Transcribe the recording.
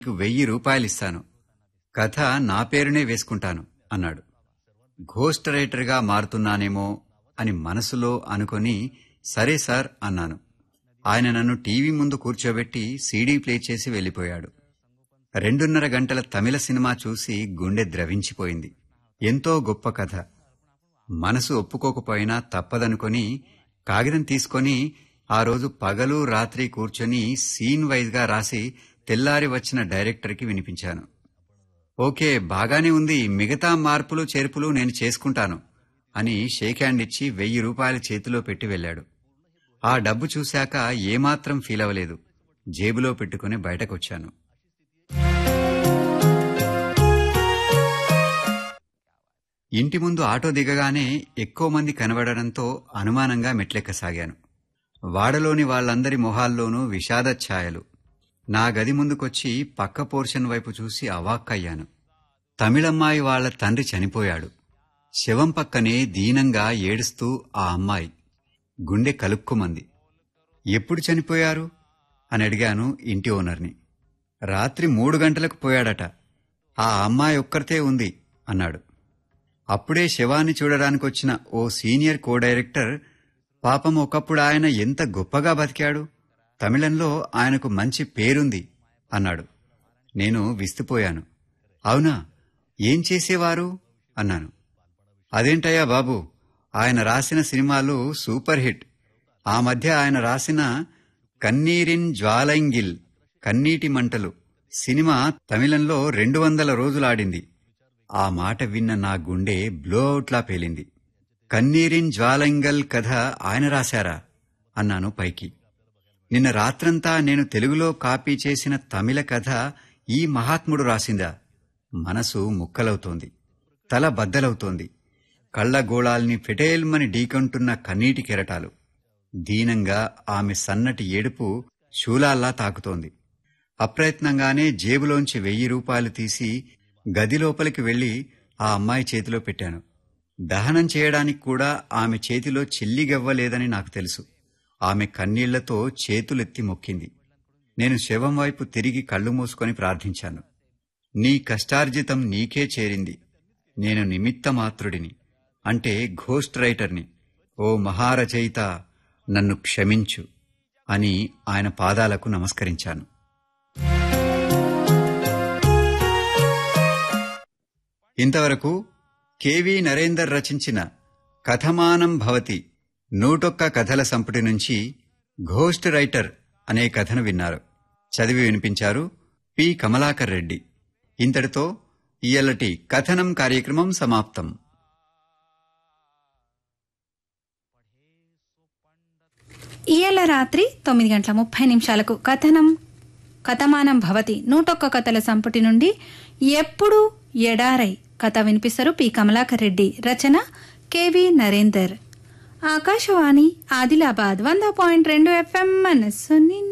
నీకు వెయ్యి రూపాయలిస్తాను కథ నా పేరునే వేసుకుంటాను అన్నాడు ఘోస్ట్ రైటర్గా మారుతున్నానేమో అని మనసులో అనుకొని సరే సార్ అన్నాను ఆయన నన్ను టీవీ ముందు కూర్చోబెట్టి సీడీ ప్లే చేసి వెళ్ళిపోయాడు రెండున్నర గంటల తమిళ సినిమా చూసి గుండె ద్రవించిపోయింది ఎంతో గొప్ప కథ మనసు ఒప్పుకోకపోయినా తప్పదనుకొని కాగితం తీసుకొని ఆ రోజు పగలు రాత్రి కూర్చొని సీన్ వైజ్గా రాసి తెల్లారి వచ్చిన డైరెక్టర్కి వినిపించాను ఓకే బాగానే ఉంది మిగతా మార్పులు చేర్పులు నేను చేసుకుంటాను అని షేక్ హ్యాండ్ ఇచ్చి వెయ్యి రూపాయల చేతిలో పెట్టి వెళ్ళాడు ఆ డబ్బు చూశాక ఏమాత్రం ఫీల్ అవ్వలేదు జేబులో పెట్టుకుని బయటకొచ్చాను ఇంటి ముందు ఆటో దిగగానే ఎక్కువ మంది కనబడడంతో అనుమానంగా మెట్లెక్కసాగాను వాడలోని వాళ్ళందరి మొహాల్లోనూ విషాద ఛాయలు నా గది ముందుకొచ్చి పక్క పోర్షన్ వైపు చూసి అవాక్కయ్యాను తమిళమ్మాయి వాళ్ళ తండ్రి చనిపోయాడు శవం పక్కనే దీనంగా ఏడుస్తూ ఆ అమ్మాయి గుండె కలుక్కుమంది ఎప్పుడు చనిపోయారు అని అడిగాను ఇంటి ఓనర్ని రాత్రి మూడు గంటలకు పోయాడట ఆ అమ్మాయి ఒక్కరితే ఉంది అన్నాడు అప్పుడే శవాన్ని చూడడానికొచ్చిన ఓ సీనియర్ కో డైరెక్టర్ పాపం ఒకప్పుడు ఆయన ఎంత గొప్పగా బతికాడు తమిళంలో ఆయనకు మంచి పేరుంది అన్నాడు నేను విస్తుపోయాను అవునా ఏం చేసేవారు అన్నాను అదేంటయ్యా బాబు ఆయన రాసిన సినిమాలు సూపర్ హిట్ ఆ మధ్య ఆయన రాసిన కన్నీరిన్ జ్వాలంగిల్ కన్నీటి మంటలు సినిమా తమిళంలో రెండు వందల రోజులాడింది ఆ మాట విన్న నా గుండె బ్లోఅవుట్లా పేలింది కన్నీరిన్ జ్వాలంగల్ కథ ఆయన రాశారా అన్నాను పైకి నిన్న రాత్రంతా నేను తెలుగులో కాపీ చేసిన తమిళ కథ ఈ మహాత్ముడు రాసిందా మనసు ముక్కలవుతోంది తల బద్దలవుతోంది కళ్ళగోళాల్ని ఫెటేల్మని ఢీకొంటున్న కన్నీటి కెరటాలు దీనంగా ఆమె సన్నటి ఏడుపు శూలాల్లా తాకుతోంది అప్రయత్నంగానే జేబులోంచి వెయ్యి రూపాయలు తీసి గది లోపలికి వెళ్లి ఆ అమ్మాయి చేతిలో పెట్టాను దహనం చేయడానికి కూడా ఆమె చేతిలో చిల్లిగవ్వలేదని నాకు తెలుసు ఆమె కన్నీళ్లతో చేతులెత్తి మొక్కింది నేను శవం వైపు తిరిగి కళ్ళు మూసుకొని ప్రార్థించాను నీ కష్టార్జితం నీకే చేరింది నేను నిమిత్తమాత్రుడిని అంటే ఘోస్ట్ రైటర్ని ఓ మహారచయిత నన్ను క్షమించు అని ఆయన పాదాలకు నమస్కరించాను ఇంతవరకు కెవి నరేందర్ రచించిన కథమానం భవతి నూటొక్క కథల సంపుటి నుంచి ఘోస్ట్ రైటర్ అనే కథను విన్నారు చదివి వినిపించారు పి కమలాకర్ రెడ్డి ఇంతటితో ఇయ్యలటి కథనం కార్యక్రమం సమాప్తం ఇయ్యాల రాత్రి తొమ్మిది గంటల ముప్పై నిమిషాలకు కథనం కథమానం భవతి నూటొక్క కథల సంపుటి నుండి ఎప్పుడు ఎడారై కథ వినిపిస్తారు పి కమలాకర్ రెడ్డి రచన కెవి నరేందర్ ఆకాశవాణి ఆదిలాబాద్ వంద పాయింట్ రెండు ఎఫ్ఎం మనస్సు నిండా